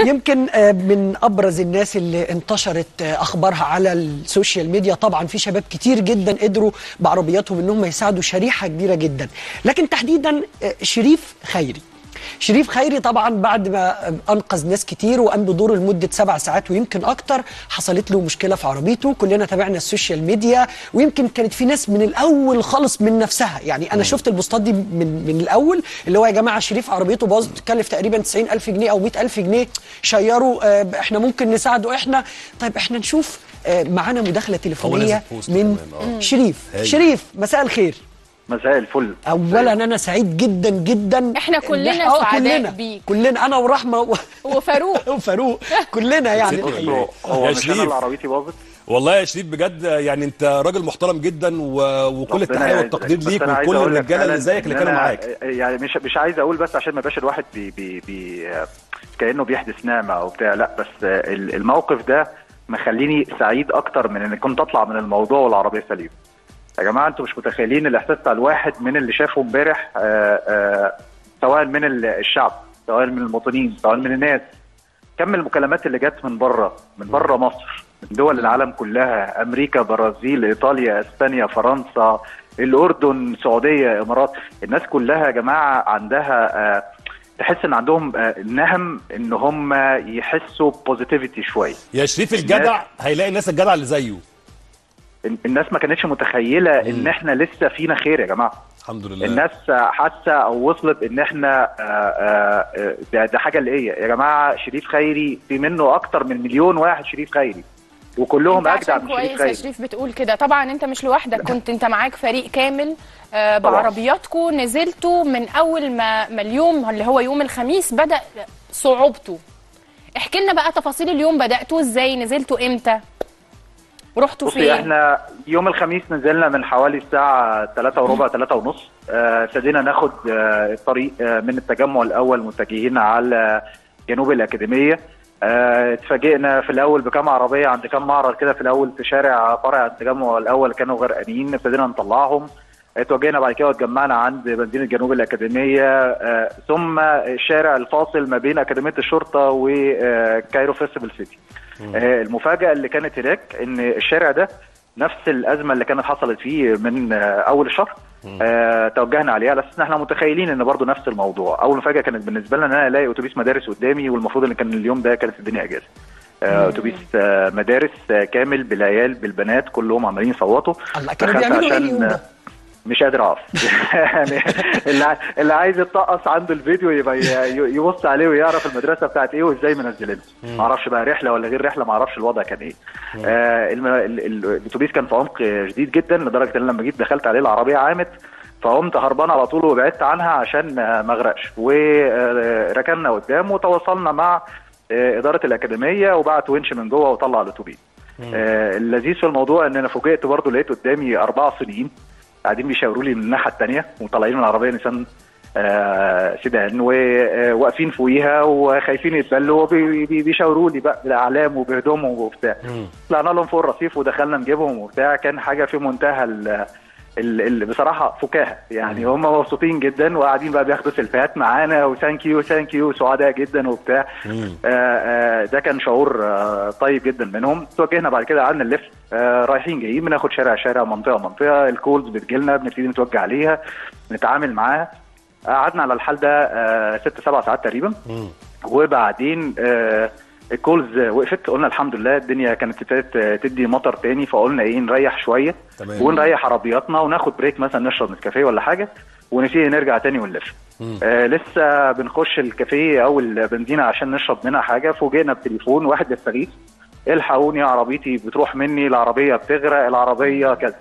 يمكن آه، من ابرز الناس اللي انتشرت آه، اخبارها على السوشيال ميديا طبعا في شباب كتير جدا قدروا بعربياتهم انهم يساعدوا شريحه كبيره جدا لكن تحديدا آه، شريف خيري شريف خيري طبعا بعد ما انقذ ناس كتير وقام بدوره لمده سبع ساعات ويمكن اكتر حصلت له مشكله في عربيته كلنا تابعنا السوشيال ميديا ويمكن كانت في ناس من الاول خالص من نفسها يعني انا شفت البوستات دي من من الاول اللي هو يا جماعه شريف عربيته باظت بتكلف تقريبا 90000 جنيه او 100000 جنيه شيروا آه، احنا ممكن نساعده احنا طيب احنا نشوف آه، معانا مداخله تليفونيه بوست من كمان، آه. شريف هايل. شريف مساء الخير مساء الفل اولا انا سعيد جدا جدا إحنا إن كلنا آه، سعداء كلنا بيك. كلنا انا ورحمه و- وفاروق وفاروق كلنا يعني بص، الحقيقة. هو هو يا مش انا شريف. اللي عربيتي باظت والله يا شريف بجد يعني انت راجل محترم جدا و... وكل ربنا التحيه يعزك. والتقدير بس ليك أنا عايز وكل أقول لك الرجاله اللي فعلاً زيك اللي إن كانوا أنا معاك يعني مش مش عايز اقول بس عشان ما يبقاش الواحد بي بي بي كانه بيحدث نعمه او بتاع لا بس ال- الموقف ده مخليني سعيد اكتر من ان كنت اطلع من الموضوع والعربيه سليمه يا جماعه انتوا مش متخيلين الاحساس بتاع الواحد من اللي شافه امبارح آه، آه، سواء من ال- الشعب سواء من المواطنين سواء من الناس كم المكالمات اللي جت من بره من بره مصر من دول العالم كلها امريكا برازيل ايطاليا اسبانيا فرنسا الاردن سعوديه امارات الناس كلها يا جماعه عندها آه، تحس ان عندهم آه، نهم ان هم يحسوا بوزيتيفيتي شويه يا شريف الجدع هيلاقي الناس الجدع اللي زيه ال- الناس ما كانتش متخيله ان احنا لسه فينا خير يا جماعه الحمد لله الناس حاسه او وصلت ان احنا آه، آه، آه، ده, ده حاجه اللي هي يا جماعه شريف خيري في منه اكتر من مليون واحد شريف خيري وكلهم انت اجدع عشان من شريف كويس يا خيري شريف بتقول كده طبعا انت مش لوحدك كنت انت معاك فريق كامل آه، بعربياتكم نزلتوا من اول ما ما اليوم اللي هو يوم الخميس بدا صعوبته احكي لنا بقى تفاصيل اليوم بداتوا ازاي نزلتوا امتى رحتوا بصي فين احنا يوم الخميس نزلنا من حوالي الساعة 3 وربع 3 ونص آه، ابتدينا ناخد آه، الطريق آه، من التجمع الأول متجهين على جنوب الأكاديمية آه، اتفاجئنا في الأول بكام عربية عند كام معرض كده في الأول في شارع فرع التجمع الأول كانوا غرقانين ابتدينا نطلعهم اتوجهنا بعد كده واتجمعنا عند مدينه جنوب الاكاديميه آه، ثم الشارع الفاصل ما بين اكاديميه الشرطه وكايرو فيستيفال سيتي آه، المفاجاه اللي كانت هناك ان الشارع ده نفس الازمه اللي كانت حصلت فيه من آه، اول الشهر آه توجهنا عليها على اساس ان احنا متخيلين ان برضو نفس الموضوع اول مفاجاه كانت بالنسبه لنا ان انا الاقي اتوبيس مدارس قدامي والمفروض ان كان اليوم ده كانت الدنيا اجازه آه، اتوبيس آه، مدارس آه، كامل بالعيال بالبنات كلهم عمالين يصوتوا الله كانوا دخلت بيعملوا ايه عشان- اليوم ده؟ مش قادر اقف يعني اللي ع- اللي عايز يتطقص عنده الفيديو يبقى ي- ي- يبص عليه ويعرف المدرسه بتاعت ايه وازاي منزلينها ما اعرفش بقى رحله ولا غير رحله ما اعرفش الوضع كان ايه آه الم- ال- ال- الاتوبيس كان في عمق شديد جدا لدرجه ان لما جيت دخلت عليه العربيه عامت فقمت هربان على طول وبعدت عنها عشان آه، ما اغرقش وركننا قدام وتواصلنا مع آه، اداره الاكاديميه وبعت ونش من جوه وطلع الاتوبيس آه، اللذيذ في الموضوع ان انا فوجئت برضو لقيت قدامي اربعه صينيين قاعدين بيشاوروا لي من الناحيه الثانيه وطالعين من العربيه نيسان آه، سيدان وواقفين فوقيها وخايفين يتبلوا وبيشاوروا لي بقى بالاعلام وبهدومهم وبتاع طلعنا لهم فوق الرصيف ودخلنا نجيبهم وبتاع كان حاجه في منتهى ال ال ال بصراحه فكاهه يعني هم مبسوطين جدا وقاعدين بقى بياخدوا سيلفيهات معانا وثانك يو ثانك يو سعداء جدا وبتاع آه آه ده كان شعور آه طيب جدا منهم توجهنا بعد كده قعدنا نلف آه رايحين جايين بناخد شارع شارع منطقه منطقه الكولز بتجيلنا بنبتدي نتوجه عليها نتعامل معاها قعدنا على الحال ده آه ست سبع ساعات تقريبا وبعدين آه الكولز وقفت قلنا الحمد لله الدنيا كانت ابتدت تدي مطر تاني فقلنا ايه نريح شويه تمام. ونريح عربياتنا وناخد بريك مثلا نشرب نسكافيه ولا حاجه ونبتدي نرجع تاني ونلف آه لسه بنخش الكافيه او البنزينه عشان نشرب منها حاجه فوجئنا بتليفون واحد بيستغيث الحقوني عربيتي بتروح مني العربيه بتغرق العربيه كذا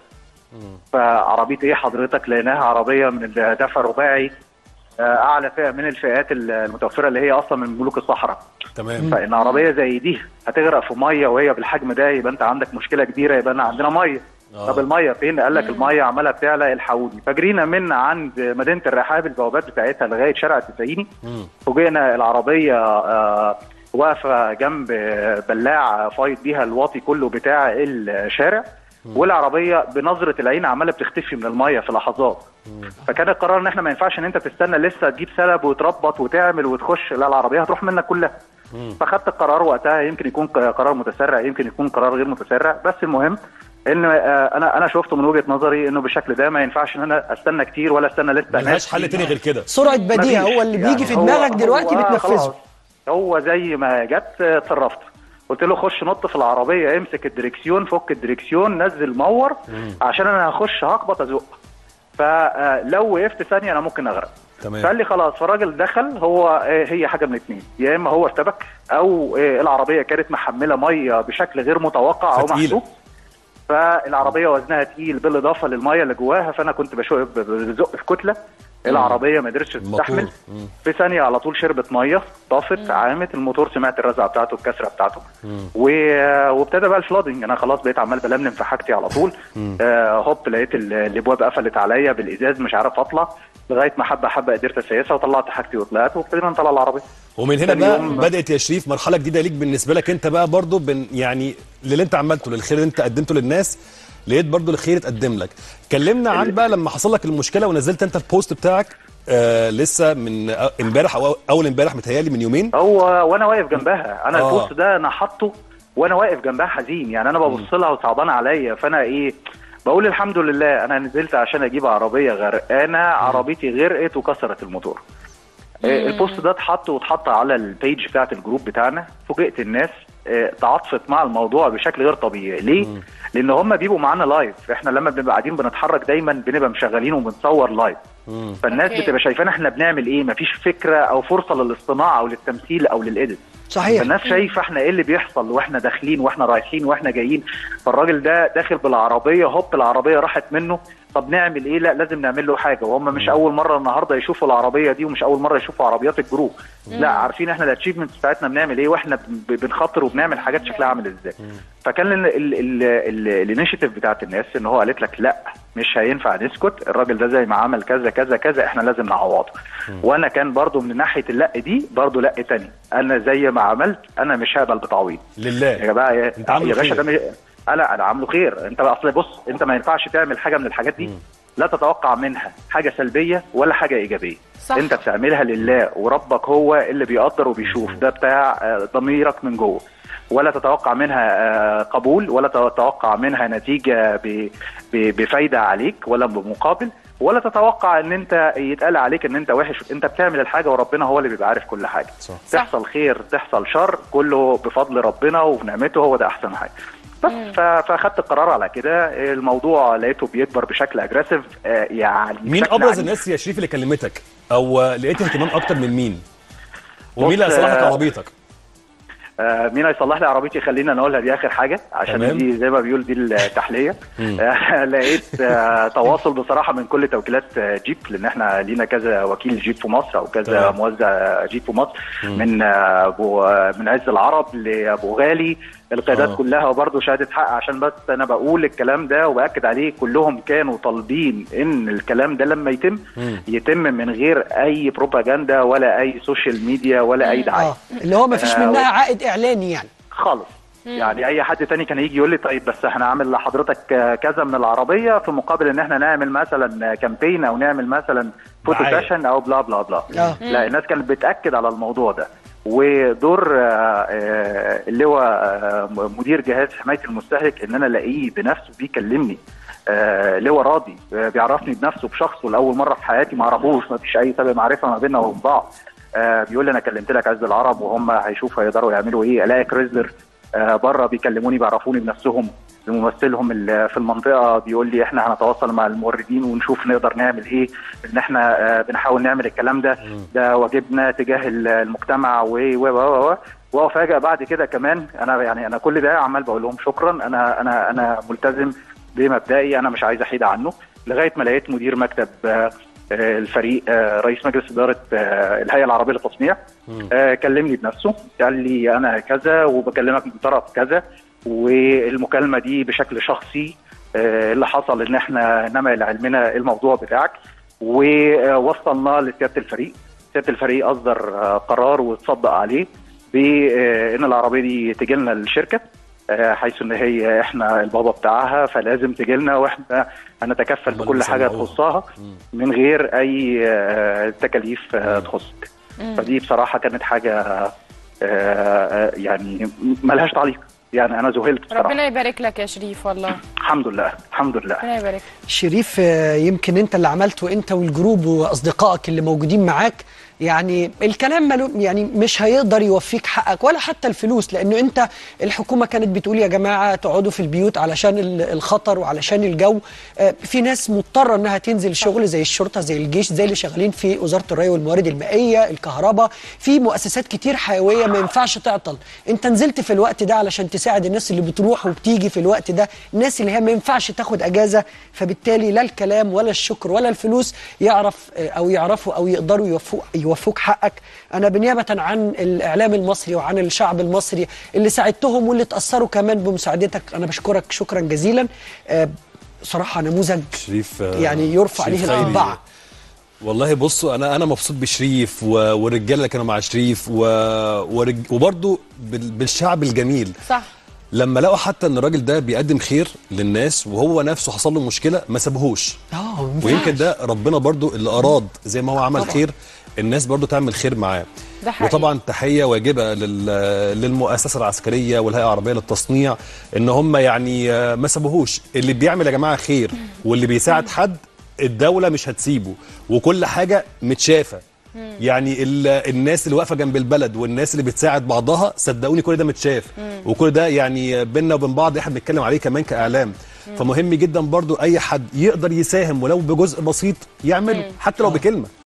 فعربيه ايه حضرتك لقيناها عربيه من الدفع الرباعي آه، اعلى فئه من الفئات المتوفره اللي هي اصلا من ملوك الصحراء تمام فان عربيه زي دي هتغرق في ميه وهي بالحجم ده يبقى انت عندك مشكله كبيره يبقى أنا عندنا ميه آه. طب الميه فين قال لك الميه عماله بتعلى الحقوني فجرينا من عند مدينه الرحاب البوابات بتاعتها لغايه شارع التسعيني مم. فوجئنا العربيه آه، واقفه جنب بلاع فايض بيها الواطي كله بتاع الشارع والعربيه بنظره العين عماله بتختفي من الميه في لحظات فكان القرار ان احنا ما ينفعش ان انت تستنى لسه تجيب سلب وتربط وتعمل وتخش لا العربيه هتروح منك كلها فخدت القرار وقتها يمكن يكون ق- قرار متسرع يمكن يكون قرار غير متسرع بس المهم ان آه، انا انا شفت من وجهه نظري انه بالشكل ده ما ينفعش ان انا استنى كتير ولا استنى لسه ملهاش ناس حل تاني غير كده سرعه بديهه مفيش. هو اللي بيجي يعني في هو- دماغك دلوقتي هو بتنفذه خلاص. هو زي ما جت آه، اتصرفت قلت له خش نط في العربيه امسك الدريكسيون فك الدريكسيون نزل مور عشان انا هخش هخبط ازق فلو وقفت ثانيه انا ممكن اغرق تمام. فقال لي خلاص فالراجل دخل هو آه، هي حاجه من اتنين يا اما هو ارتبك او آه، العربيه كانت محمله ميه بشكل غير متوقع او فتقيلة. محسوب فالعربيه وزنها تقيل بالاضافه للميه اللي جواها فانا كنت بشق بزق في كتله العربيه ما قدرتش الموتور. تستحمل مم. في ثانيه على طول شربت ميه طافت عامت الموتور سمعت الرزعه بتاعته الكسره بتاعته و- وابتدى بقى الفلودنج انا خلاص بقيت عمال بلملم في حاجتي على طول آه هوب لقيت ال- الابواب قفلت عليا بالازاز مش عارف اطلع لغايه ما حبه حبه قدرت اسيسها وطلعت حاجتي وطلعت وابتدينا نطلع العربيه ومن هنا تاني بقى يوم- بدات يا شريف مرحله جديده ليك بالنسبه لك انت بقى برضو بن يعني للي انت عملته للخير اللي انت قدمته للناس لقيت برضو الخير اتقدم لك كلمنا عن بقى لما حصل لك المشكله ونزلت انت البوست بتاعك آه لسه من أ- امبارح او اول امبارح متهيألي من يومين هو وانا واقف جنبها انا آه. البوست ده انا حاطه وانا واقف جنبها حزين يعني انا ببص لها وصعبانه عليا فانا ايه بقول الحمد لله انا نزلت عشان اجيب عربيه غرقانه عربيتي غرقت وكسرت الموتور آه، البوست ده اتحط واتحط على البيج بتاعت الجروب بتاعنا فوجئت الناس آه، تعاطفت مع الموضوع بشكل غير طبيعي ليه لان هم بيبقوا معانا لايف احنا لما بنبقى قاعدين بنتحرك دايما بنبقى مشغلين وبنصور لايف فالناس أوكي. بتبقى شايفانا احنا بنعمل ايه مفيش فكره او فرصه للاصطناع او للتمثيل او للايديت صحيح فالناس شايفه احنا ايه اللي بيحصل واحنا داخلين واحنا رايحين واحنا جايين فالراجل ده داخل بالعربيه هوب العربيه راحت منه طب نعمل ايه لا لازم نعمل له حاجه وهم مش اول مره النهارده يشوفوا العربيه دي ومش اول مره يشوفوا عربيات الجروب لا عارفين احنا الاتشيفمنت بتاعتنا بنعمل ايه واحنا ب- بنخاطر وبنعمل حاجات شكلها عامل ازاي فكان الانيشيتيف بتاعت الناس ان هو قالت لك لا مش هينفع نسكت الراجل ده زي ما عمل كذا كذا كذا احنا لازم نعوضه وانا كان برضو من ناحيه اللق دي برضو لق تاني انا زي ما عملت انا مش هقبل بتعويض يا لله جماعه يا, انت عامله يا باشا خير. ده مش انا انا عامله خير انت اصل بص انت ما ينفعش تعمل حاجه من الحاجات دي لا تتوقع منها حاجه سلبيه ولا حاجه ايجابيه صح. انت بتعملها لله وربك هو اللي بيقدر وبيشوف ده بتاع آه، ضميرك من جوه ولا تتوقع منها آه، قبول ولا تتوقع منها نتيجه ب- ب- بفايده عليك ولا بمقابل ولا تتوقع ان انت يتقال عليك ان انت وحش انت بتعمل الحاجه وربنا هو اللي بيبقى عارف كل حاجه صح. تحصل خير تحصل شر كله بفضل ربنا وبنعمته هو ده احسن حاجه بس ف- فاخدت القرار على كده الموضوع لقيته بيكبر بشكل اجريسيف آه، يعني مين بشكل ابرز عنيف. الناس يا شريف اللي كلمتك او آه، لقيت اهتمام اكتر من مين ومين اللي بص، هيصلح لك آه، عربيتك آه، مين هيصلح لي عربيتي خلينا نقولها دي اخر حاجه عشان تمام. دي زي ما بيقول دي التحليه آه، لقيت آه، تواصل بصراحه من كل توكيلات آه، جيب لان احنا لينا كذا وكيل جيب في مصر او كذا تمام. موزع جيب في مصر من آه، ابو آه، من عز العرب لابو غالي القيادات آه. كلها وبرضه شهاده حق عشان بس انا بقول الكلام ده وباكد عليه كلهم كانوا طالبين ان الكلام ده لما يتم يتم من غير اي بروباجندا ولا اي سوشيال ميديا ولا اي دعايه اه اللي هو ما فيش آه، منها عائد اعلاني يعني خالص يعني اي حد تاني كان يجي يقول لي طيب بس احنا هعمل لحضرتك آه، كذا من العربيه في مقابل ان احنا نعمل مثلا كامبين او نعمل مثلا فوتو دعاية. سيشن او بلا بلا بلا آه. لا الناس كانت بتاكد على الموضوع ده ودور آه، آه، اللي هو آه، مدير جهاز حمايه المستهلك ان انا الاقيه بنفسه بيكلمني آه، اللي هو راضي آه، بيعرفني بنفسه بشخصه لاول مره في حياتي ما اعرفوش ما فيش اي سبب معرفه ما بيننا وبين بعض آه، بيقول لي انا كلمت لك عز العرب وهم هيشوفوا هيقدروا يعملوا ايه الاقي كريزلر آه، بره بيكلموني بيعرفوني بنفسهم ممثلهم اللي في المنطقه بيقول لي احنا هنتواصل مع الموردين ونشوف نقدر نعمل ايه ان احنا آه، بنحاول نعمل الكلام ده ده واجبنا تجاه ال- المجتمع و و و و وافاجئ بعد كده كمان انا يعني انا كل ده عمال بقول لهم شكرا انا انا انا ملتزم بمبدئي انا مش عايز احيد عنه لغايه ما لقيت مدير مكتب آه، آه، الفريق آه، رئيس مجلس اداره آه، الهيئه العربيه للتصنيع آه، كلمني بنفسه قال لي انا كذا وبكلمك من طرف كذا والمكالمه دي بشكل شخصي آه، اللي حصل ان احنا نما لعلمنا الموضوع بتاعك ووصلنا لسياده الفريق سياده الفريق اصدر آه، قرار وتصدق عليه بان العربيه دي تجي لنا الشركه آه، حيث ان هي احنا البابا بتاعها فلازم تجي لنا واحنا هنتكفل هم اللي بكل حاجه بيصنعوها. تخصها من غير اي آه، تكاليف آه، تخصك فدي بصراحه كانت حاجه آه، يعني ملهاش تعليق يعني انا ذهلت بصراحه ربنا يبارك لك يا شريف والله الحمد لله الحمد لله ربنا يبارك شريف آه، يمكن انت اللي عملته انت والجروب واصدقائك اللي موجودين معاك يعني الكلام ملو يعني مش هيقدر يوفيك حقك ولا حتى الفلوس لانه انت الحكومه كانت بتقول يا جماعه تقعدوا في البيوت علشان ال- الخطر وعلشان الجو آه، في ناس مضطره انها تنزل شغل زي الشرطه زي الجيش زي اللي شغالين في وزاره الري والموارد المائيه الكهرباء في مؤسسات كتير حيويه ما ينفعش تعطل انت نزلت في الوقت ده علشان تساعد الناس اللي بتروح وبتيجي في الوقت ده الناس اللي هي ما ينفعش تاخد اجازه فبالتالي لا الكلام ولا الشكر ولا الفلوس يعرف آه، او يعرفوا او يقدروا يوفوك يوفوك حقك انا بنيابه عن الاعلام المصري وعن الشعب المصري اللي ساعدتهم واللي اتاثروا كمان بمساعدتك انا بشكرك شكرا جزيلا آه، صراحه نموذج شريف آه، يعني يرفع شريف عليه خيري. القبعه والله بصوا انا انا مبسوط بشريف و- والرجاله اللي كانوا مع شريف و... ورج... وبرده بال... بالشعب الجميل صح لما لقوا حتى ان الراجل ده بيقدم خير للناس وهو نفسه حصل له مشكله ما سابوهوش اه ما ينفعش. ويمكن ده ربنا برضو اللي اراد زي ما هو عمل طبعاً. خير الناس برضو تعمل خير معاه ده حقيقي. وطبعا تحيه واجبه لل... للمؤسسه العسكريه والهيئه العربيه للتصنيع ان هم يعني آه، ما سابوهوش اللي بيعمل يا جماعه خير واللي بيساعد حد الدوله مش هتسيبه وكل حاجه متشافه يعني ال... الناس اللي واقفه جنب البلد والناس اللي بتساعد بعضها صدقوني كل ده متشاف وكل ده يعني بينا وبين بعض احنا بنتكلم عليه كمان كاعلام فمهم جدا برضو اي حد يقدر يساهم ولو بجزء بسيط يعمله حتى لو بكلمه